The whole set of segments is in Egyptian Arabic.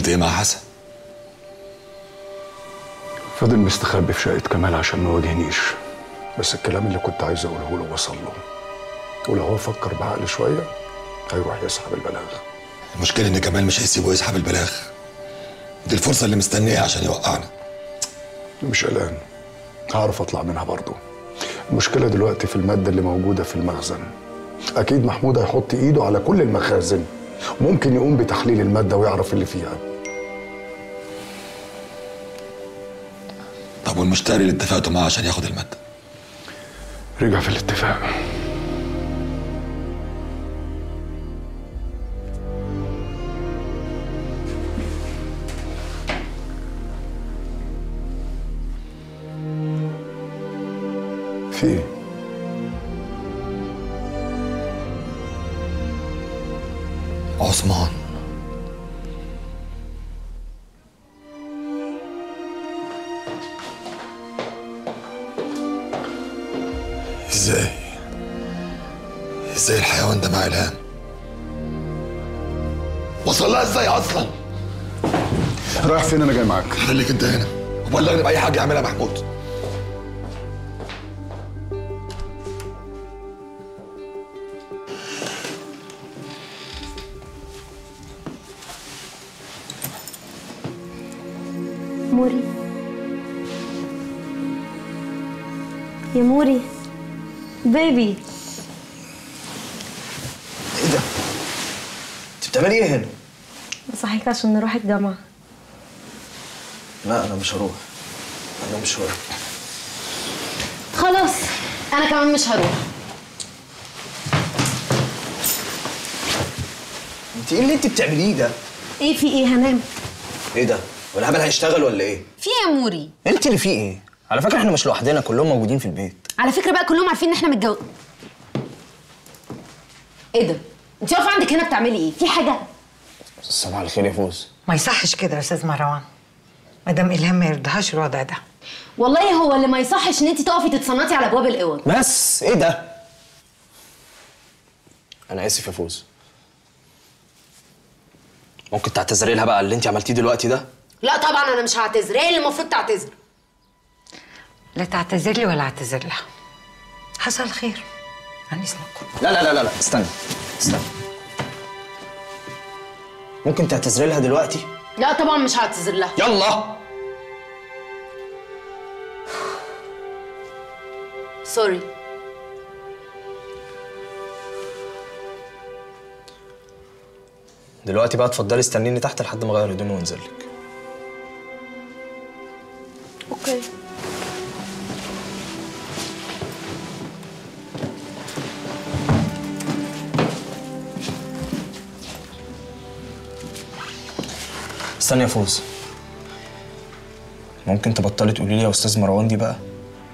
عملت ايه مع حسن فضل مستخبي في شقة كمال عشان ما يواجهنيش بس الكلام اللي كنت عايز اقوله له وصل له ولو هو فكر بعقل شوية هيروح يسحب البلاغ المشكله ان كمال مش هيسيبه يسحب البلاغ دي الفرصه اللي مستنيها عشان يوقعنا مش قلقان هعرف اطلع منها برضه المشكلة دلوقتي في المادة اللي موجودة في المخزن أكيد محمود هيحط إيده على كل المخازن وممكن يقوم بتحليل المادة ويعرف اللي فيها طب والمشتري اللي اتفقتوا معاه عشان ياخد الماده رجع في الاتفاق في ايه؟ عثمان ازاي ازاي الحيوان ده مع الهام وصل لها ازاي اصلا رايح فين انا جاي معاك خليك انت هنا وبلغني باي حاجه يعملها محمود موري يا موري بيبي ايه ده؟ انت بتعملي ايه هنا؟ بصحيك عشان نروح الجامعة لا انا مش هروح انا مش هروح خلاص أنا كمان مش هروح انت ايه اللي انت بتعمليه ده؟ إيه في إيه هنام ايه ده؟ والهبل هيشتغل ولا ايه؟ في إيه يا موري انت اللي فيه ايه؟ على فكره احنا مش لوحدنا كلهم موجودين في البيت على فكرة بقى كلهم عارفين إن إحنا متجوز إيه ده؟ أنت واقفة عندك هنا بتعملي إيه؟ في حاجة؟ صباح الخير يا فوز ما يصحش كده يا استاذ مروان مدام الهام ما يرضيهاش الوضع ده والله هو اللي ما يصحش إن أنت تقفي تتصنطي على أبواب الأوض بس ايه ده؟ انا اسف يا فوز ممكن تعتذري لها بقى على اللي انت عملتيه دلوقتي ده؟ لا طبعا أنا مش هعتذر هي اللي المفروض تعتذر لا تعتذر لي ولا اعتذر لها حصل خير عن اذنكم لا لا لا لا لا استنى استنى ممكن تعتذري لها دلوقتي؟ لا طبعا مش هعتذر لها يلا سوري دلوقتي بقى اتفضلي استنيني تحت لحد ما اغير هدومي وانزل لك اوكي استني يا فوز ممكن تبطلي تقولي لي يا استاذ مروان دي بقى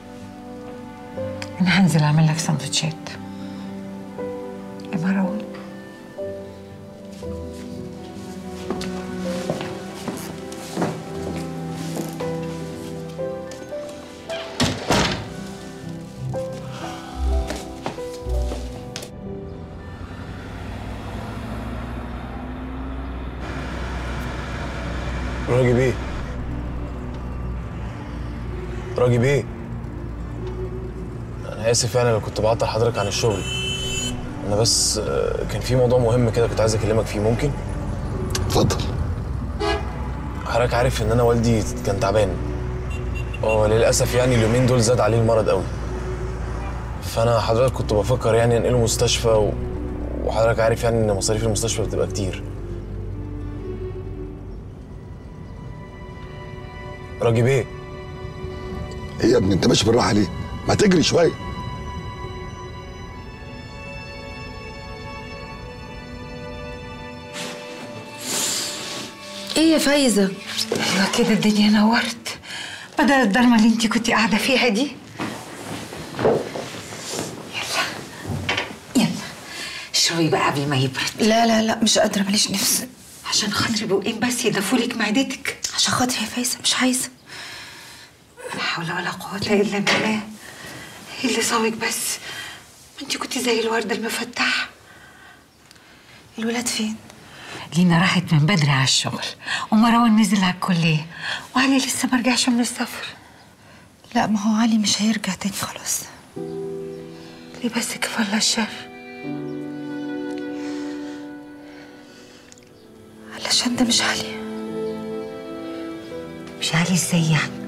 انا هنزل اعمل لك سندوتشات يا مروان راجب ايه؟ راجب ايه؟ انا اسف يعني لو كنت بعطل حضرتك عن الشغل انا بس آه، كان في موضوع مهم كده كنت عايز اكلمك فيه ممكن اتفضل حضرتك عارف ان انا والدي كان تعبان اه للاسف يعني اليومين دول زاد عليه المرض قوي فانا حضرتك كنت بفكر يعني انقله مستشفى و... وحضرتك عارف يعني ان مصاريف المستشفى بتبقى كتير راجب ايه؟ ايه يا ابني انت ماشي بالراحه ليه ما تجري شويه ايه يا فايزه ايوه كده الدنيا نورت بدل الضلمه اللي انت كنت قاعده فيها دي يلا يلا اشربي بقى قبل ما يبرد لا لا لا مش قادره ماليش نفس عشان خاطري بقين بس يدفولك معدتك عشان خاطري يا فايزه مش عايزه لا حول ولا قوة إلا بالله ايه اللي صابك بس ما انت كنت زي الوردة المفتحة الولاد فين لينا راحت من بدري على الشغل ومروان نزل على الكليه وعلي لسه ما رجعش من السفر لا ما هو علي مش هيرجع تاني خلاص ليه بس كفى الله الشر علشان ده مش علي مش علي ازاي يعني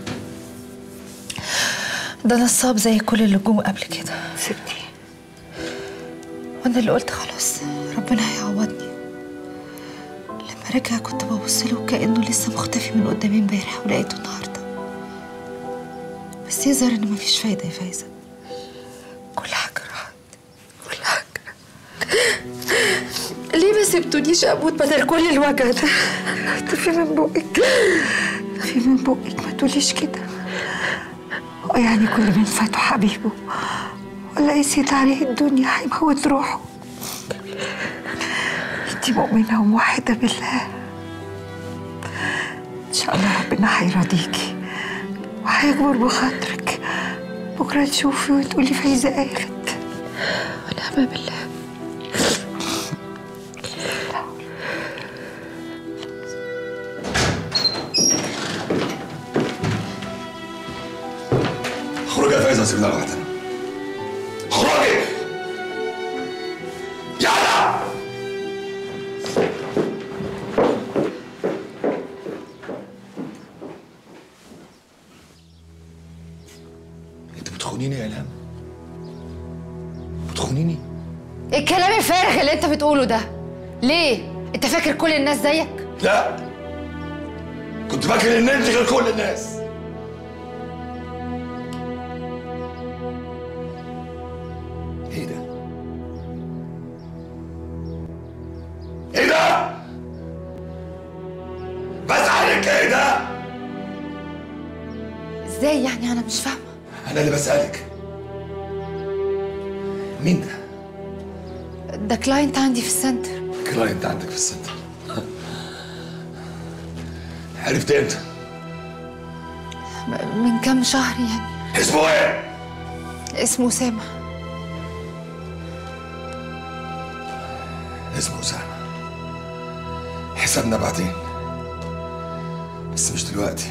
ده نصاب زي كل اللي جم قبل كده سبتي وانا اللي قلت خلاص ربنا هيعوضني لما رجع كنت ببص له كانه لسه مختفي من قدامي امبارح ولقيته النهارده بس يظهر ان مفيش فايده يا فايزه كل حاجه راحت كل حاجه ليه ما سبتونيش اموت بدل كل الوجع ده في من بقك في من بقك ما تقوليش كده هو يعني كل من فاته حبيبه ولا قسيت عليه الدنيا هيموت روحه انت مؤمنة وموحدة بالله ان شاء الله ربنا هيرضيكي وهيكبر بخاطرك بكرة تشوفي وتقولي فايزة قالت ونعم بالله خرج يا فايزه سيبنا لوحدنا خرجي يلا انت بتخونيني يا الهام بتخونيني ايه الكلام الفارغ اللي انت بتقوله ده ليه انت فاكر كل الناس زيك لا كنت فاكر ان انت غير كل الناس ايه ده ايه ده بسألك ايه ده ازاي يعني انا مش فاهمه انا اللي بسألك مين ده ده كلاينت عندي في السنتر كلاينت عندك في السنتر عرفت امتى من كام شهر يعني اسمه ايه اسمه اسامه اسمه أسامة حسابنا بعدين بس مش دلوقتي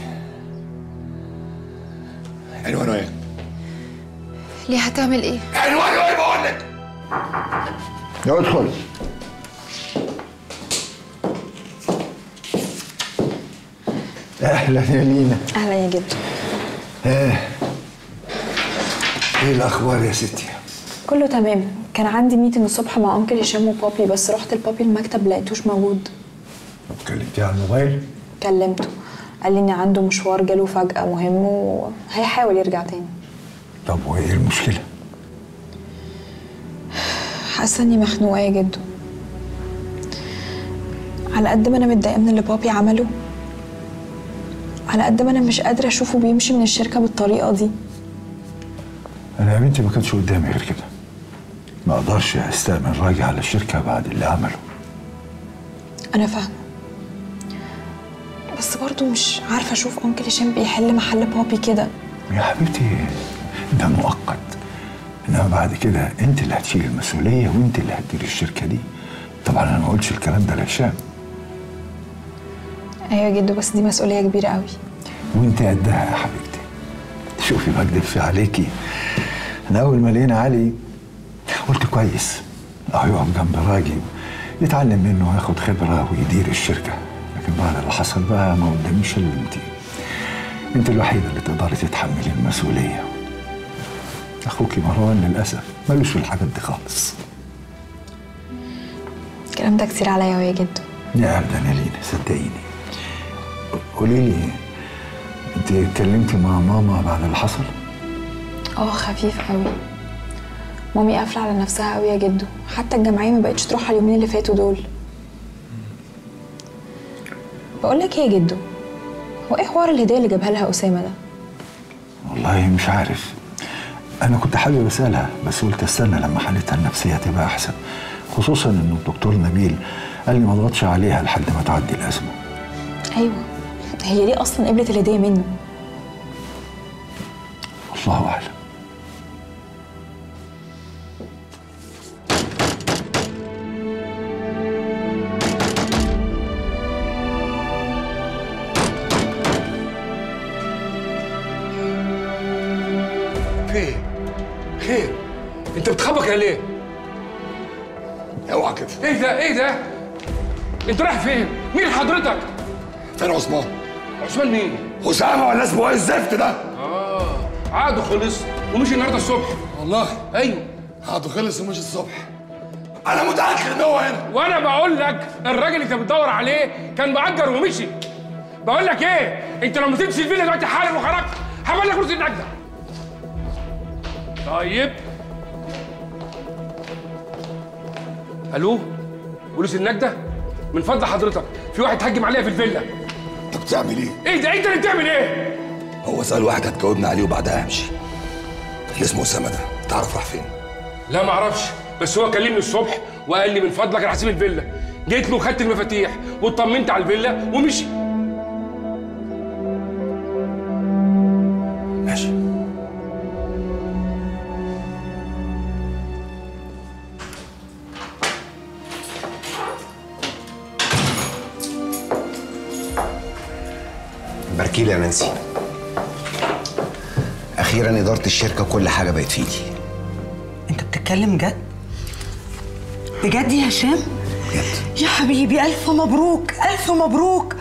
عنوانه ايه؟ ليه هتعمل ايه عنوانه ايه بقول لك؟ يا ادخل اهلا يا لينا اهلا يا جدو ايه الاخبار يا ستي كله تمام كان عندي ميتنج الصبح مع انكل هشام وبابي بس رحت لبابي المكتب لقيتوش موجود كلمتيه على الموبايل كلمته قال لي ان عنده مشوار جاله فجأة مهم وهيحاول يرجع تاني طب وايه المشكله حاسه اني مخنوقه يا جدو على قد ما انا متضايقه من اللي بابي عمله على قد ما انا مش قادره اشوفه بيمشي من الشركه بالطريقه دي انا يا بنتي ما كانش قدامي غير كده ما اقدرش استأمن راجع على الشركه بعد اللي عمله انا فاهمه بس برضو مش عارفه اشوف انكل هشام بيحل محل بابي كده يا حبيبتي ده مؤقت انما بعد كده انت اللي هتشيل المسؤوليه وانت اللي هتدير الشركه دي طبعا انا ما قلتش الكلام ده لهشام ايوه يا جدو بس دي مسؤوليه كبيره قوي وانت قدها يا حبيبتي شوفي ما اكدبش عليكي انا اول ما لقينا علي قلت كويس اهو يقف جنب راجل يتعلم منه وياخد خبره ويدير الشركه لكن بعد اللي حصل بقى ما قداميش الا انت انت الوحيده اللي تقدري تتحملي المسؤوليه اخوكي مروان للاسف ملوش في الحاجات دي خالص الكلام ده كتير عليا يا جدو يا ابدا يا لينا صدقيني قولي لي انت اتكلمتي مع ماما بعد اللي حصل اه خفيف قوي مامي قافله على نفسها قوي يا جدو حتى الجمعيه ما بقتش تروح على اليومين اللي فاتوا دول بقول لك ايه يا جدو هو ايه حوار الهديه اللي جابها لها اسامه ده والله مش عارف انا كنت حابب اسالها بس قلت استنى لما حالتها النفسيه تبقى احسن خصوصا ان الدكتور نبيل قال لي ما اضغطش عليها لحد ما تعدي الازمه ايوه هي ليه اصلا قبلت الهديه منه الله اعلم اوعى كده ايه ده ايه ده انت رايح فين مين حضرتك فين عثمان عثمان مين اسامه ولا اسمه ايه الزفت ده اه عقده خلص ومشي النهارده الصبح والله ايوه عقده خلص ومشي الصبح انا متاكد ان هو هنا وانا بقول لك الراجل اللي انت بتدور عليه كان مأجر ومشي بقول لك ايه انت لو ما سبتش الفيلا دلوقتي حالا وخرجت هعمل لك فلوس النجده طيب الو فلوس النجده من فضل حضرتك في واحد هجم عليها في الفيلا انت بتعمل ايه ايه ده انت اللي بتعمل ايه هو سأل واحد هتجاوبنا عليه وبعدها امشي اللي اسمه اسامه ده تعرف راح فين لا ما اعرفش بس هو كلمني الصبح وقال لي من فضلك انا هسيب الفيلا جيت له وخدت المفاتيح واطمنت على الفيلا ومشي ماشي باركي لي يا نانسي اخيرا اداره الشركه وكل حاجه بقت في ايدي انت بتتكلم جد بجد يا هشام يا حبيبي الف مبروك الف مبروك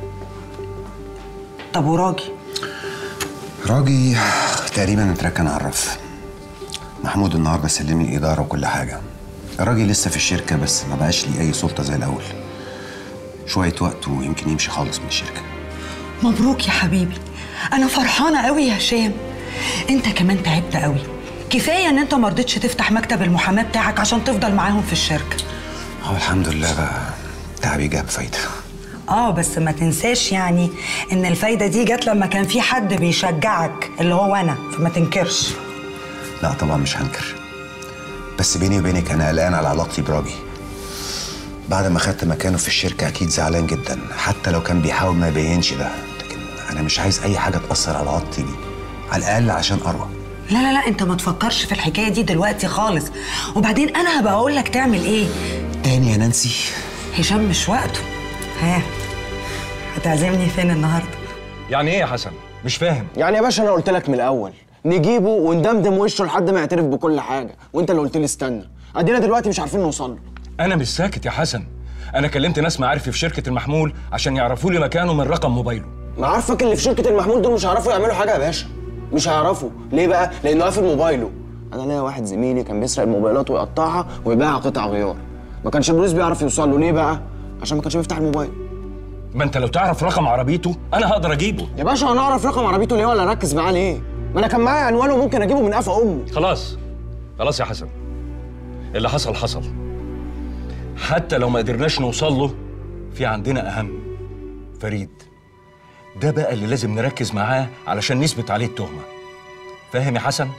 طب وراجي راجي تقريبا اتركن على الرف محمود النهارده سلمني الاداره وكل حاجه الراجل لسه في الشركه بس ما بقاش ليه اي سلطه زي الاول شويه وقت ويمكن يمشي خالص من الشركه مبروك يا حبيبي انا فرحانه قوي يا هشام انت كمان تعبت قوي كفايه ان انت ما رضيتش تفتح مكتب المحاماه بتاعك عشان تفضل معاهم في الشركه اه الحمد لله بقى تعبي جاب فايده اه بس ما تنساش يعني ان الفايده دي جت لما كان في حد بيشجعك اللي هو انا فما تنكرش لا طبعا مش هنكر بس بيني وبينك انا قلقان على علاقتي براجي بعد ما خدت مكانه في الشركه اكيد زعلان جدا حتى لو كان بيحاول ما يبينش ده لكن انا مش عايز اي حاجه تاثر على علاقتي بيه على الاقل عشان اروى لا لا لا انت ما تفكرش في الحكايه دي دلوقتي خالص وبعدين انا هبقى اقول لك تعمل ايه تاني يا نانسي هشام مش وقته ها هتعزمني فين النهارده يعني ايه يا حسن مش فاهم يعني يا باشا انا قلت لك من الاول نجيبه وندمدم وشه لحد ما يعترف بكل حاجه وانت اللي قلت لي استنى ادينا دلوقتي مش عارفين نوصل له انا مش ساكت يا حسن انا كلمت ناس معارفي في شركه المحمول عشان يعرفوا لي مكانه من رقم موبايله ما عارفك اللي في شركه المحمول دول مش هيعرفوا يعملوا حاجه يا باشا مش هيعرفوا ليه بقى لانه قافل موبايله انا ليا واحد زميلي كان بيسرق الموبايلات ويقطعها ويبيعها قطع غيار ما كانش البوليس بيعرف يوصل له ليه بقى عشان ما كانش بيفتح الموبايل ما انت لو تعرف رقم عربيته انا هقدر اجيبه يا باشا انا اعرف رقم عربيته ليه ولا اركز معاه ليه ما انا كان معايا عنوانه وممكن اجيبه من قفا امه خلاص خلاص يا حسن اللي حصل حصل حتى لو ما قدرناش نوصل له في عندنا اهم فريد ده بقى اللي لازم نركز معاه علشان نثبت عليه التهمه فاهم يا حسن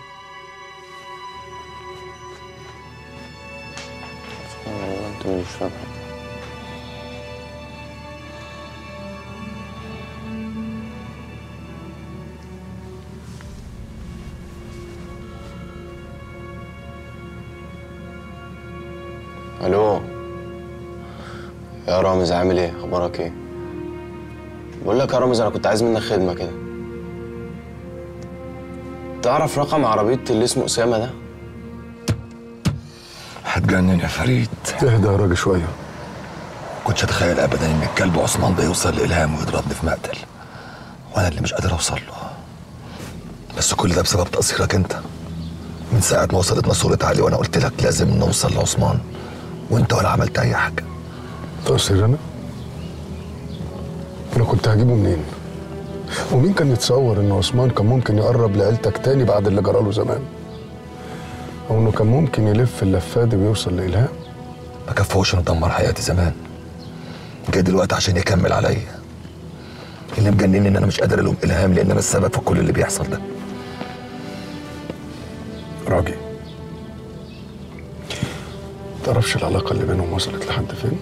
انت مش فاهم الو يا رامز عامل ايه اخبارك ايه بقول لك يا رامز انا كنت عايز منك خدمه كده تعرف رقم عربيه اللي اسمه اسامه ده هتجنن يا فريد اهدى يا راجل شويه كنتش اتخيل ابدا ان الكلب عثمان ده يوصل لالهام ويضربني في مقتل وانا اللي مش قادر اوصل له بس كل ده بسبب تقصيرك انت من ساعة ما وصلتنا صورة علي وانا قلت لك لازم نوصل لعثمان وانت ولا عملت اي حاجة تقصير انا انا كنت هجيبه منين ومين كان يتصور ان عثمان كان ممكن يقرب لعيلتك تاني بعد اللي جراله زمان او انه كان ممكن يلف اللفات دي ويوصل لالهام ما كفوش انه دمر حياتي زمان جاي دلوقتي عشان يكمل عليا اللي مجنني ان انا مش قادر الوم الهام لان انا السبب في كل اللي بيحصل ده راجي تعرفش العلاقة اللي بينهم وصلت لحد فين؟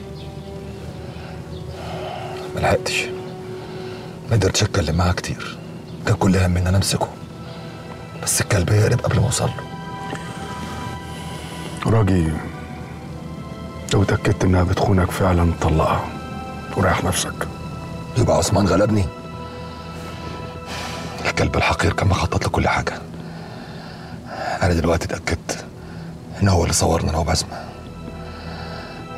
ما لحقتش ما قدرتش اتكلم معاه كتير كان كل هم ان انا امسكه بس الكلب هرب قبل ما اوصل له راجي لو اتأكدت انها بتخونك فعلا طلقها وريح نفسك يبقى عثمان غلبني الكلب الحقير كان مخطط لكل حاجة أنا دلوقتي اتأكدت إن هو اللي صورنا أنا وبسمة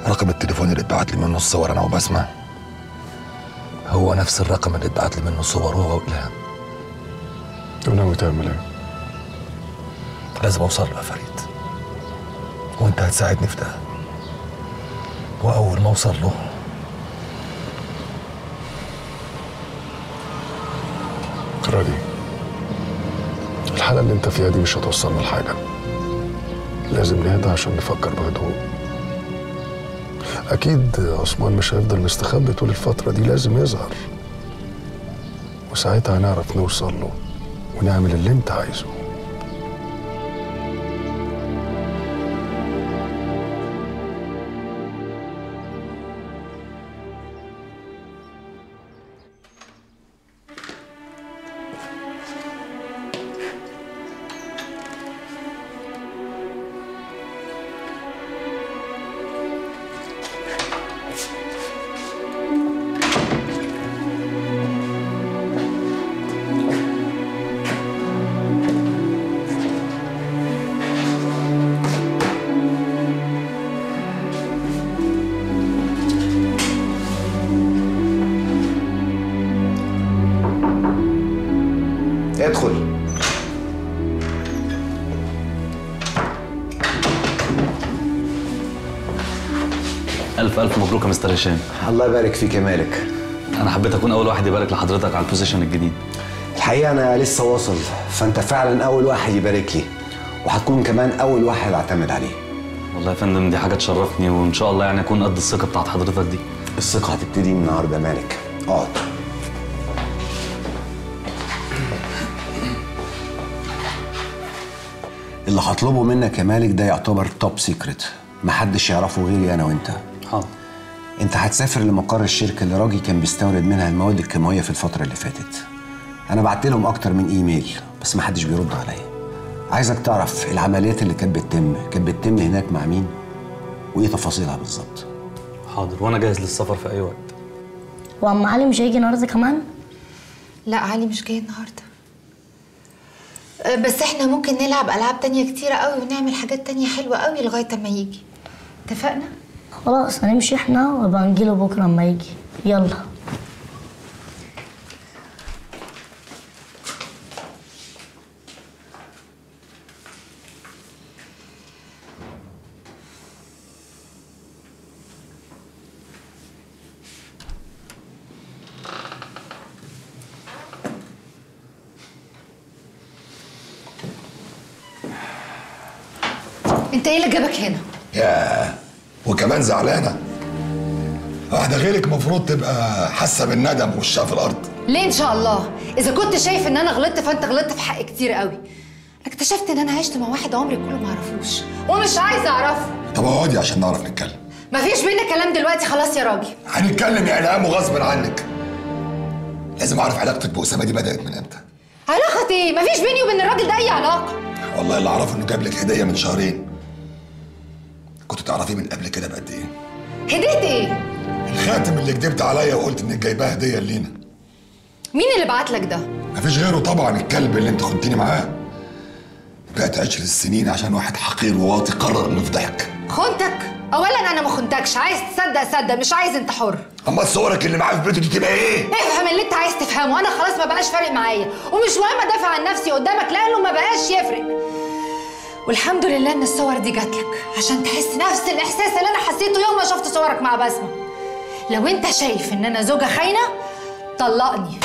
رقم التليفون اللي اتبعت لي منه الصور انا وبسمة هو نفس الرقم اللي اتبعت لي منه صور هو والهام وناوي تعمل ايه؟ لازم اوصل له يا فريد وانت هتساعدني في ده واول ما اوصل له راضي الحالة اللي انت فيها دي مش هتوصلنا لحاجة لازم نهدى عشان نفكر بهدوء أكيد عثمان مش هيفضل مستخبي طول الفترة دي لازم يظهر وساعتها هنعرف نوصل له ونعمل اللي انت عايزه ادخل ألف ألف مبروك يا مستر هشام الله يبارك فيك يا مالك أنا حبيت أكون أول واحد يبارك لحضرتك على البوزيشن الجديد الحقيقة أنا لسه واصل فأنت فعلا أول واحد يبارك لي وهتكون كمان أول واحد أعتمد عليه والله يا فندم دي حاجة تشرفني وإن شاء الله يعني أكون قد الثقة بتاعت حضرتك دي الثقة هتبتدي من النهاردة يا مالك اقعد اللي هطلبه منك يا مالك ده يعتبر توب سيكريت محدش يعرفه غيري أنا وأنت حاضر انت هتسافر لمقر الشركه اللي راجي كان بيستورد منها المواد الكيماويه في الفتره اللي فاتت انا بعت لهم اكتر من ايميل بس ما حدش بيرد عليا عايزك تعرف العمليات اللي كانت بتتم كانت بتتم هناك مع مين وايه تفاصيلها بالظبط حاضر وأنا جاهز للسفر في أي وقت وعم علي مش هيجي النهارده كمان لا علي مش جاي النهارده أه، بس احنا ممكن نلعب العاب تانية كتيرة قوي ونعمل حاجات تانية حلوة قوي لغاية ما يجي اتفقنا خلاص هنمشي احنا وابقى نجيله بكره اما يجي يلا انت ايه اللي جابك هنا ياه وكمان زعلانه واحده غيرك مفروض تبقى حاسه بالندم وشها في الارض ليه ان شاء الله اذا كنت شايف ان انا غلطت فانت غلطت في حق كتير قوي انا اكتشفت ان انا عشت مع واحد عمري كله ما اعرفوش ومش عايزه اعرفه طب اقعدي عشان نعرف نتكلم مفيش بينا كلام دلوقتي خلاص يا راجل هنتكلم يا الهام وغصب عنك لازم اعرف علاقتك باسامه دي بدات من امتى علاقة ايه مفيش بيني وبين الراجل ده اي علاقه والله اللي اعرفه انه جاب لك هديه من شهرين كنت تعرفيه من قبل كده بقد ايه هديت ايه الخاتم اللي كدبت عليا وقلت انك جايباه هديه لينا مين اللي بعت لك ده مفيش غيره طبعا الكلب اللي انت خدتني معاه بقت عشر السنين عشان واحد حقير وواطي قرر انه يفضحك خنتك اولا انا ما خنتكش عايز تصدق صدق مش عايز انت حر اما صورك اللي معاه في بيته دي تبقى ايه افهم اللي انت عايز تفهمه انا خلاص ما بقاش فارق معايا ومش مهم ادافع عن نفسي قدامك لانه ما بقاش يفرق والحمد لله ان الصور دي جات لك عشان تحس نفس الاحساس اللي انا حسيته يوم ما شفت صورك مع بسمه لو انت شايف ان انا زوجه خاينه طلقني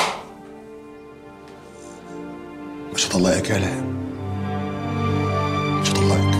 مش هطلقك يا الهام مش هطلقك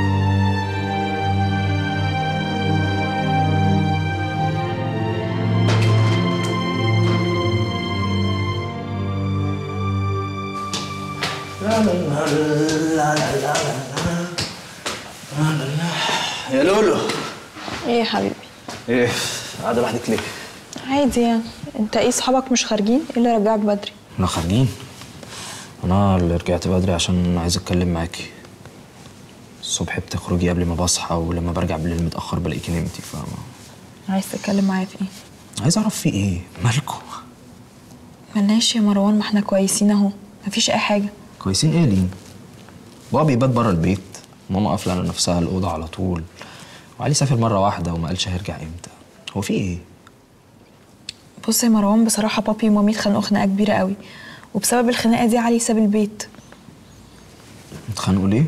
يا لولو ايه يا حبيبي إيه قاعدة لوحدك ليه؟ عادي يعني انت ايه صحابك مش خارجين ايه اللي رجعك بدري احنا خارجين انا اللي رجعت بدري عشان عايز اتكلم معاكي الصبح بتخرجي قبل ما بصحى ولما برجع بالليل متاخر بلاقيكي نمتي فاهمه عايز تتكلم معايا في ايه عايز اعرف في ايه مالكوا ملناش يا مروان ما احنا كويسين اهو مفيش اي حاجه كويسين ايه ليه بابا بيبات بره البيت ماما قافله على نفسها الاوضه على طول وعلي سافر مره واحده وما قالش هيرجع امتى هو في ايه بص يا مروان بصراحة بابي ومامي اتخانقوا خناقة كبيرة قوي وبسبب الخناقة دي علي ساب البيت اتخانقوا ليه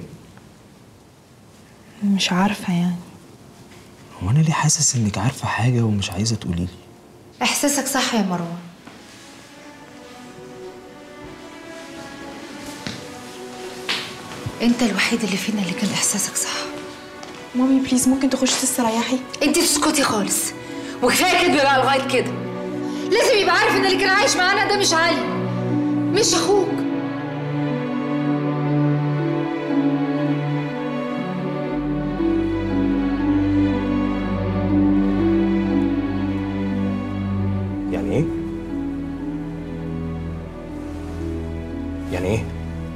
مش عارفة يعني هو انا ليه حاسس انك عارفه حاجه ومش عايزه تقولي لي احساسك صح يا مروان انت الوحيد اللي فينا اللي كان احساسك صح مامي بليز ممكن تخشي تستريحي انت تسكتي خالص وكفايه كدب بقى لغايه كده لازم يبقى عارف ان اللي كان عايش معانا ده مش علي مش اخوك يعني ايه يعني ايه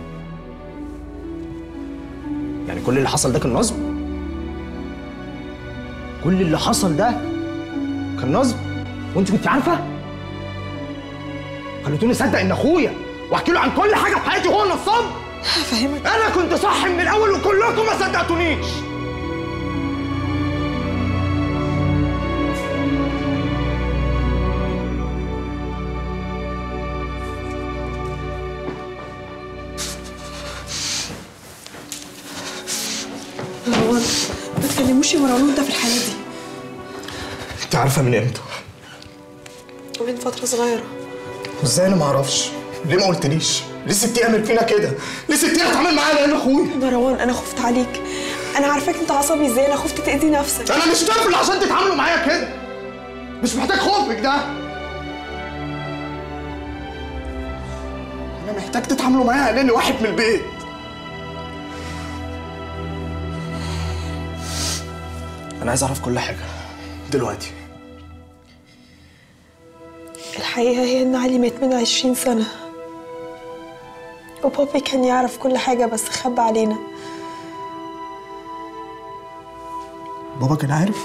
يعني كل اللي حصل ده كان نصب كل اللي حصل ده كان نصب وانت كنت عارفه خليتوني اصدق ان اخويا واحكي له عن كل حاجه في حياتي هو نصاب هفهمك انا كنت صح من الاول وكلكم ما صدقتونيش مروان ما تكلموش يا مروان وانت في الحالة دي انت عارفه من امتى من فترة صغيرة ازاي انا ما اعرفش ليه ما قلتليش ليه سبتيه يعمل فينا كده ليه سبتيه اتعامل معايا لان اخويا مروان انا خفت عليك انا عارفاك انت عصبي ازاي انا خفت تأذي نفسك انا مش طفل عشان تتعاملوا معايا كده مش محتاج خوفك ده انا محتاج تتعاملوا معايا لاني واحد من البيت انا عايز اعرف كل حاجه دلوقتي الحقيقة هي ان علي مات من عشرين سنة وبابي كان يعرف كل حاجة بس خبى علينا بابا كان عارف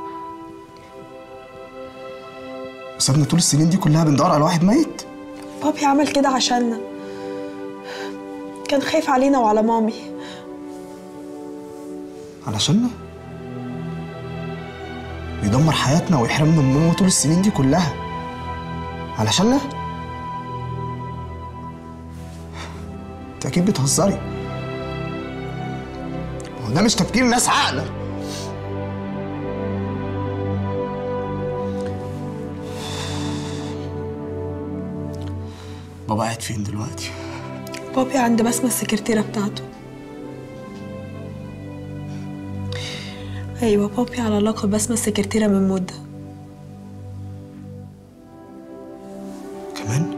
وسابنا طول السنين دي كلها بندور على واحد ميت بابي عمل كده عشاننا كان خايف علينا وعلى مامي علشاننا يدمر حياتنا ويحرمنا من ماما طول السنين دي كلها علشاننا انت اكيد بتهزري هو ده مش تفكير ناس عاقله بابا قاعد فين دلوقتي بابي عند بسمة السكرتيرة بتاعته أيوة بابي على علاقة بسمة السكرتيرة من مدة كمان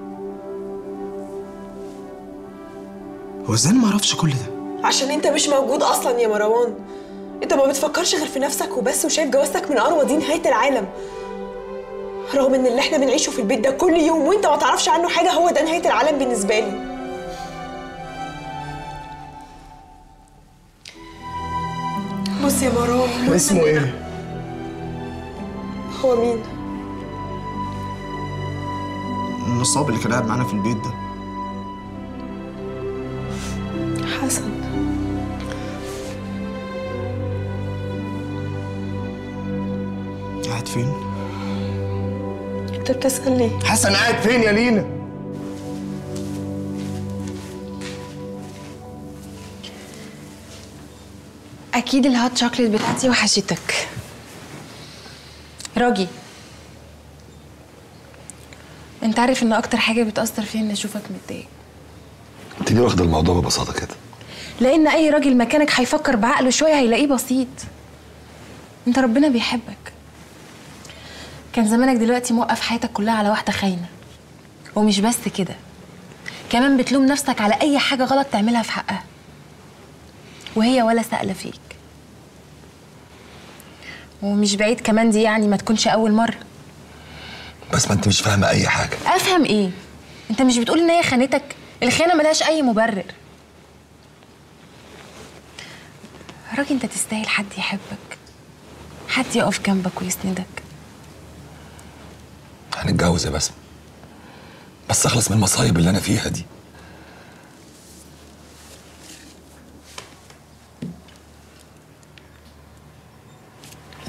هو ازاي انا ما اعرفش كل ده عشان انت مش موجود اصلا يا مروان انت ما بتفكرش غير في نفسك وبس وشايف جوازتك من اروى دي نهايه العالم رغم ان اللي احنا بنعيشه في البيت ده كل يوم وانت ما تعرفش عنه حاجه هو ده نهايه العالم بالنسبه لي بص يا مروان اسمه ايه هو مين النصاب اللي كان قاعد معانا في البيت ده حسن قاعد فين انت بتسال ليه حسن قاعد فين يا لينا اكيد الهوت شوكليت بتاعتي وحشتك راجي انت عارف ان اكتر حاجه بتاثر فيا اني اشوفك متضايق انت ليه واخده الموضوع ببساطه كده لان اي راجل مكانك هيفكر بعقله شويه هيلاقيه بسيط انت ربنا بيحبك كان زمانك دلوقتي موقف حياتك كلها على واحده خاينه ومش بس كده كمان بتلوم نفسك على اي حاجه غلط تعملها في حقها وهي ولا سائله فيك ومش بعيد كمان دي يعني ما تكونش اول مره بس ما انت مش فاهمه اي حاجه افهم ايه انت مش بتقول ان هي خانتك الخيانه ملهاش اي مبرر راجل انت تستاهل حد يحبك حد يقف جنبك ويسندك هنتجوز يا بسمة بس اخلص من المصايب اللي انا فيها دي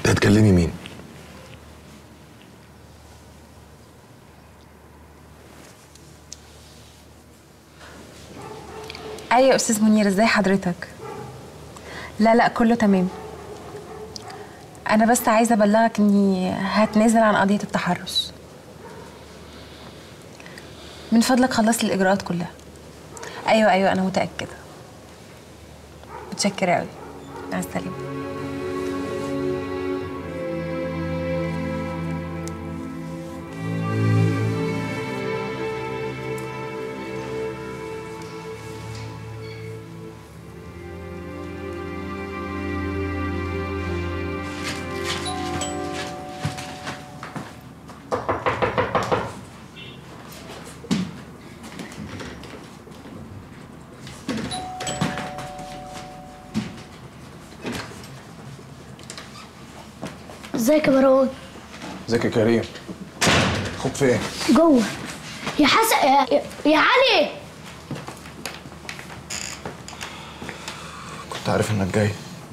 انت هتكلمي مين ايوه يا استاذ منير ازاي حضرتك لا لا كله تمام انا بس عايزه ابلغك اني هتنازل عن قضيه التحرش من فضلك خلص لي الاجراءات كلها ايوه ايوه انا متاكده متشكره قوي مع السلامه ازيك يا مروان ازيك يا كريم اخوك فين جوه يا حسن يا, يا, يا علي كنت عارف انك جاي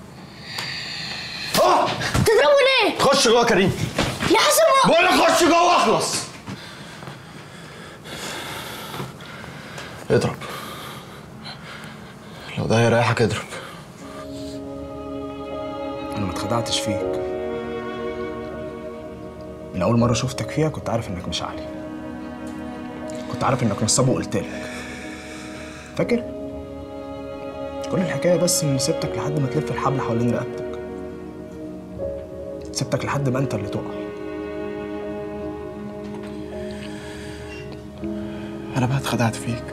تضربه ليه خش جوه يا كريم يا حسن ما بقول لك خش جوه اخلص اضرب لو ده هيريحك اضرب انا ما اتخدعتش فيك من اول مره شفتك فيها كنت عارف انك مش علي كنت عارف انك نصاب وقلت لك فاكر كل الحكايه بس اني سبتك لحد ما تلف الحبل حوالين رقبتك سبتك لحد ما انت اللي تقع انا بقى اتخدعت فيك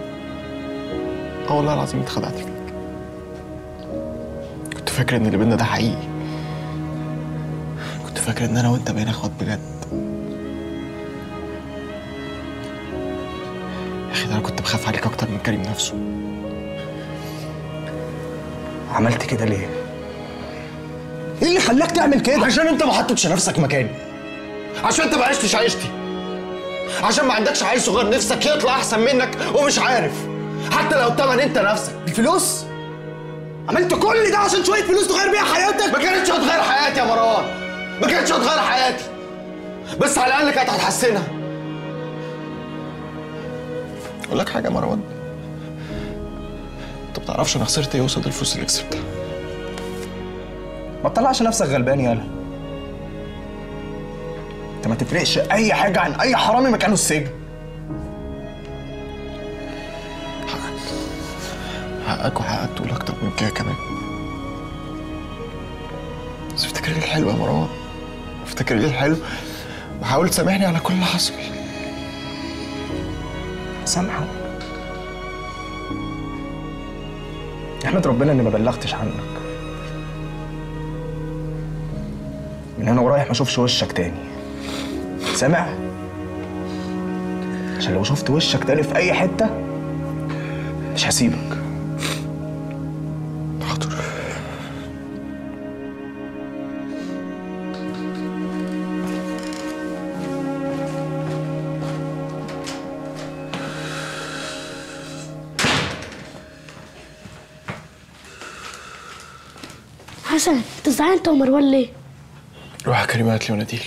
اه والله العظيم اتخدعت فيك كنت فاكر ان اللي بينا ده حقيقي كنت فاكر ان انا وانت بقينا اخوات بجد يا اخي ده انا كنت بخاف عليك اكتر من كريم نفسه عملت كده ليه ايه اللي خلاك تعمل كده عشان انت ما حطيتش نفسك مكاني عشان انت ما عشتش عيشتي عشان ما عندكش عيل صغير نفسك يطلع احسن منك ومش عارف حتى لو التمن انت نفسك الفلوس عملت كل ده عشان شويه فلوس تغير بيها حياتك ما كانتش هتغير حياتي يا مروان ما كانتش هتغير حياتي بس على الاقل كانت هتحسنها اقول لك حاجه يا مروان انت ما بتعرفش انا خسرت ايه قصاد الفلوس اللي كسبتها ما تطلعش نفسك غلبان يالا انت ما تفرقش اي حاجه عن اي حرامي مكانه السجن حقك وحقك تقول اكتر من كده كمان بس افتكر لي الحلو يا مروان افتكر لي الحلو وحاول تسامحني على كل اللي حصل سامحك احمد ربنا اني ما بلغتش عنك من هنا ورايح ما اشوفش وشك تاني سامع عشان لو شفت وشك تاني في اي حته مش هسيبك حاضر حسن انت زعلان انت ومروان ليه روح يا كريم هات لي مناديل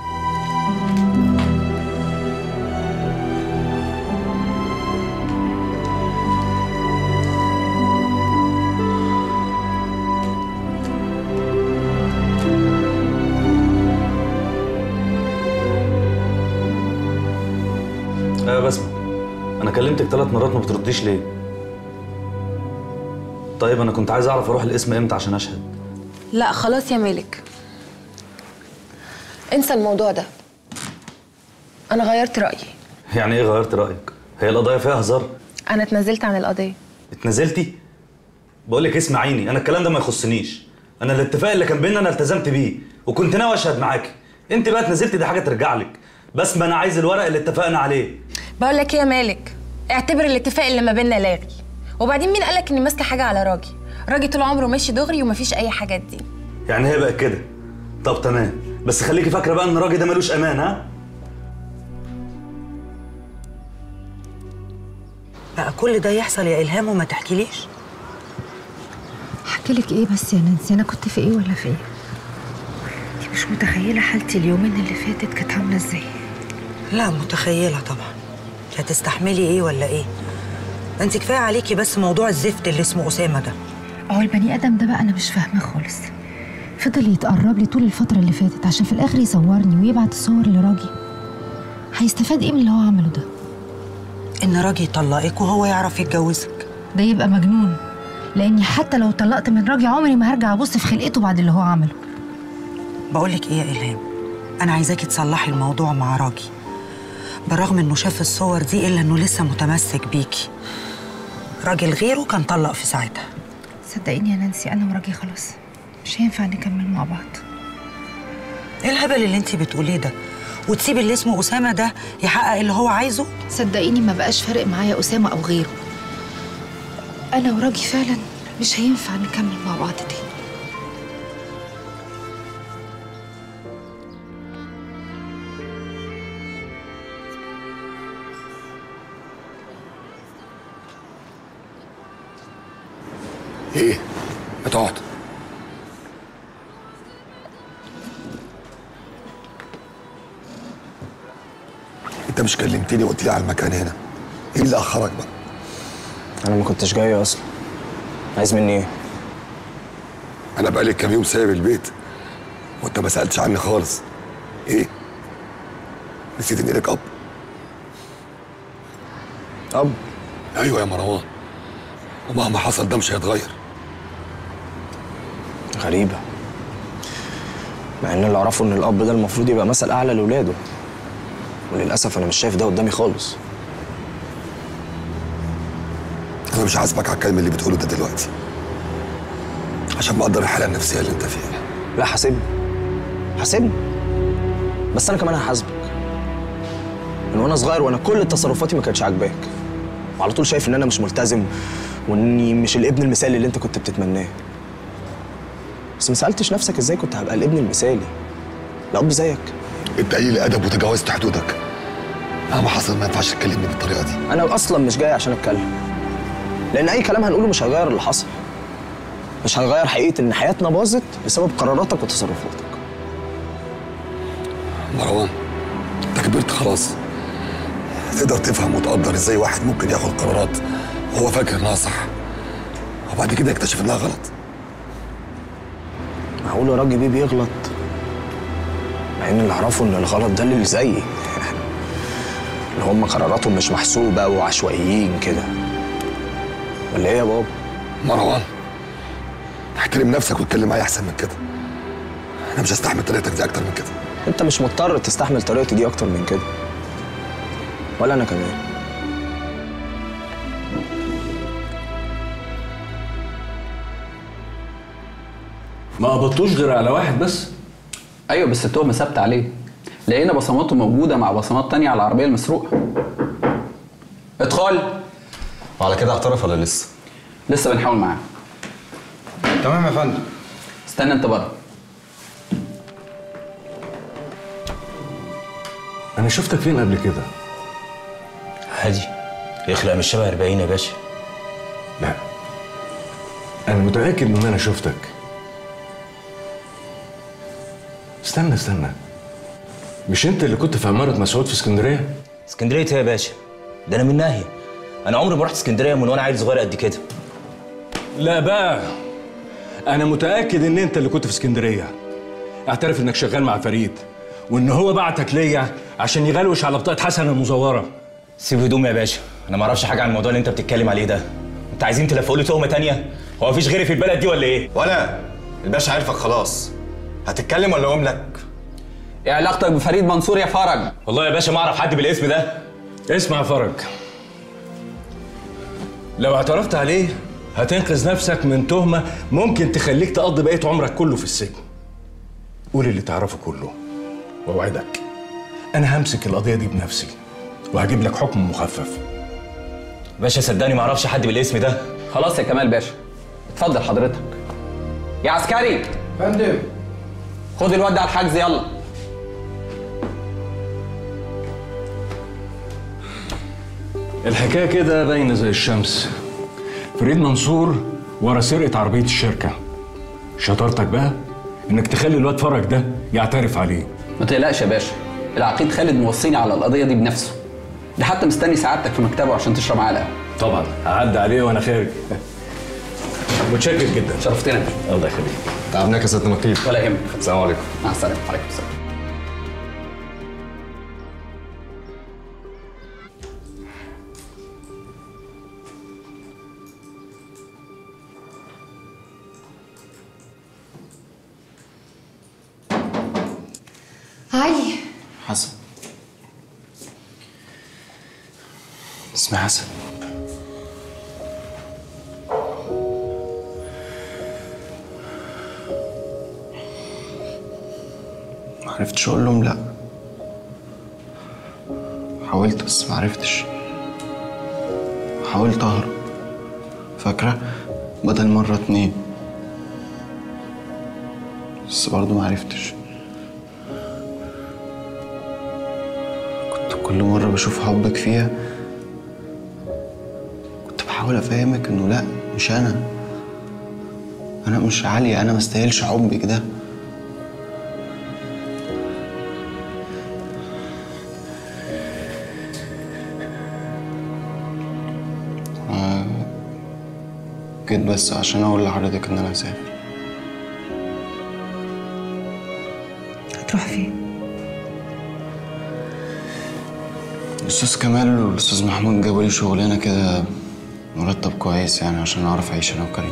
ايوه بسمع انا كلمتك ثلاث مرات ما بترديش ليه طيب انا كنت عايز اعرف اروح القسم امتى عشان اشهد لا خلاص يا مالك انسى الموضوع ده انا غيرت رايي يعني ايه غيرت رايك هي القضيه فيها هزار انا اتنازلت عن القضيه اتنازلتي بقول لك اسمعيني انا الكلام ده ما يخصنيش انا الاتفاق اللي كان بيننا انا التزمت بيه وكنت ناوي اشهد معاكي انت بقى اتنازلتي دي حاجه ترجع لك بس ما انا عايز الورق اللي اتفقنا عليه بقول لك ايه يا مالك اعتبر الاتفاق اللي ما بيننا لاغي وبعدين مين قالك اني ماسكه حاجه على راجي راجي طول عمره ماشي دغري ومفيش اي حاجات دي يعني هي بقت كده طب تمام بس خليكي فاكره بقى ان الراجل ده ملوش امان ها بقى كل ده يحصل يا إلهام وما تحكيليش احكي لك ايه بس يا نانسي انا كنت في ايه ولا في ايه مش متخيلة حالتي اليومين اللي فاتت كانت عاملة ازاي لا متخيلة طبعا هتستحملي ايه ولا ايه ده انت كفايه عليكي بس موضوع الزفت اللي اسمه اسامه ده هو البني ادم ده بقى انا مش فاهماه خالص فضل يتقرب لي طول الفتره اللي فاتت عشان في الاخر يصورني ويبعت الصور لراجي هيستفاد ايه من اللي هو عمله ده ان راجي يطلقك وهو يعرف يتجوزك ده يبقى مجنون لاني حتى لو طلقت من راجي عمري ما هرجع ابص في خلقته بعد اللي هو عمله بقولك ايه يا الهام انا عايزاكي تصلحي الموضوع مع راجي بالرغم انه شاف الصور دي الا انه لسه متمسك بيكي راجل غيره كان طلق في ساعتها صدقيني يا نانسي انا وراجي خلاص مش هينفع نكمل مع بعض ايه الهبل اللي انت بتقوليه ده وتسيب اللي اسمه اسامه ده يحقق اللي هو عايزه صدقيني ما بقاش فارق معايا اسامه او غيره انا وراجي فعلا مش هينفع نكمل مع بعض تاني ايه ما تقعد انت مش كلمتني وقلت لي على المكان هنا ايه اللي اخرك بقى انا ما كنتش جاي اصلا عايز مني ايه انا بقالي كام يوم سايب البيت وانت ما سالتش عني خالص ايه نسيت اني لك اب اب ايوه يا مروان ومهما حصل ده مش هيتغير غريبه مع ان اللي اعرفه ان الاب ده المفروض يبقى مثل اعلى لاولاده وللاسف انا مش شايف ده قدامي خالص انا مش عازبك على الكلام اللي بتقوله ده دلوقتي عشان بقدر الحاله النفسيه اللي انت فيها لا حاسبني حاسبني بس انا كمان هحاسبك من وانا صغير وانا كل تصرفاتي ما كانتش عاجباك وعلى طول شايف ان انا مش ملتزم واني مش الابن المثالي اللي انت كنت بتتمناه بس ما سالتش نفسك ازاي كنت هبقى الابن المثالي الاب زيك انت قليل ادب وتجاوزت حدودك مهما حصل ما ينفعش تكلمني بالطريقه دي انا اصلا مش جاي عشان اتكلم لان اي كلام هنقوله مش هيغير اللي حصل مش هيغير حقيقه ان حياتنا باظت بسبب قراراتك وتصرفاتك مروان انت كبرت خلاص تقدر تفهم وتقدر ازاي واحد ممكن ياخد قرارات وهو فاكر انها صح وبعد كده يكتشف انها غلط معقول يا راجل بيه بيغلط مع ان اللي اعرفه ان الغلط ده اللي زيي اللي هم قراراتهم مش محسوبه وعشوائيين كده ولا ايه يا بابا مروان احترم نفسك واتكلم معايا احسن من كده انا مش هستحمل طريقتك دي اكتر من كده انت مش مضطر تستحمل طريقتي دي اكتر من كده ولا انا كمان ما قبضتوش غير على واحد بس ايوه بس التهمه ثابته عليه لقينا بصماته موجوده مع بصمات تانية على العربيه المسروقه ادخل وعلى كده اعترف ولا لسه؟ لسه بنحاول معاه تمام يا فندم استنى انت بره انا شفتك فين قبل كده عادي يخلق مش شبه 40 يا باشا لا انا متاكد ان انا شفتك استنى استنى مش انت اللي كنت في عماره مسعود في اسكندريه اسكندريه ايه يا باشا ده انا من ناهيه انا عمري ما رحت اسكندريه من وانا عيل صغير قد كده لا بقى انا متاكد ان انت اللي كنت في اسكندريه اعترف انك شغال مع فريد وان هو بعتك ليا عشان يغلوش على بطاقه حسن المزوره سيب هدومي يا باشا انا ما اعرفش حاجه عن الموضوع اللي انت بتتكلم عليه ده انت عايزين تلفقوا لي تهمه تانية هو مفيش غيري في البلد دي ولا ايه ولا الباشا عارفك خلاص هتتكلم ولا اقوم لك؟ ايه علاقتك بفريد منصور يا فرج والله يا باشا ما اعرف حد بالاسم ده اسمع يا فرج لو اعترفت عليه هتنقذ نفسك من تهمة ممكن تخليك تقضي بقية عمرك كله في السجن قول اللي تعرفه كله واوعدك انا همسك القضية دي بنفسي وهجيب لك حكم مخفف باشا صدقني ما اعرفش حد بالاسم ده خلاص يا كمال باشا اتفضل حضرتك يا عسكري فندم خد الواد على الحجز يلا الحكاية كده باينة زي الشمس فريد منصور ورا سرقة عربية الشركة شطارتك بقى انك تخلي الواد فرج ده يعترف عليه ما تقلقش يا باشا العقيد خالد موصيني على القضيه دي بنفسه ده حتى مستني سعادتك في مكتبه عشان تشرب معاه القهوه طبعا هعدي عليه وانا خارج متشكر جدا شرفتنا الله يخليك تعبناك يا سيادة النقيب ولا يهمك السلام عليكم مع السلامه وعليكم السلام علي حسن اسمي حسن ما عرفتش اقول لهم لا حاولت بس ما عرفتش حاولت اهرب فاكرة بدل مرة اتنين بس برضه ما عرفتش كنت كل مرة بشوف حبك فيها كنت بحاول افهمك انه لا مش انا انا مش عالية انا مستاهلش حبك ده آه، جيت بس عشان اقول لحضرتك ان انا هسافر هتروح فين؟ الاستاذ كمال والاستاذ محمود جابوا لي شغلانه كده مرتب كويس يعني عشان اعرف اعيش انا وكريم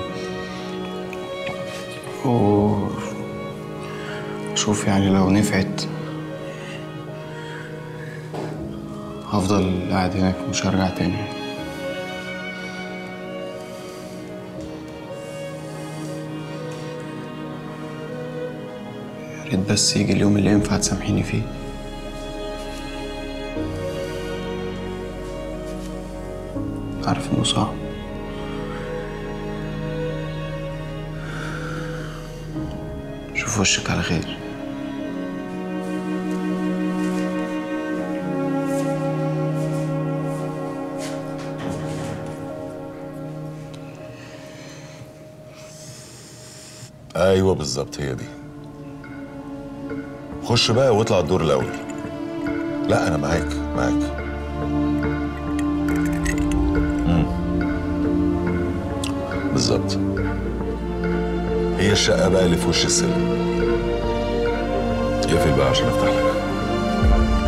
و شوف يعني لو نفعت هفضل قاعد هناك مش هرجع تاني يا ريت بس يجي اليوم اللي ينفع تسامحيني فيه عارف انه صعب شوف وشك على خير ايوه بالظبط هي دي خش بقى واطلع الدور الاول لا انا معاك معاك مم. بالظبط هي الشقه بقى اللي في وش السلم اقفل بقى عشان افتح لك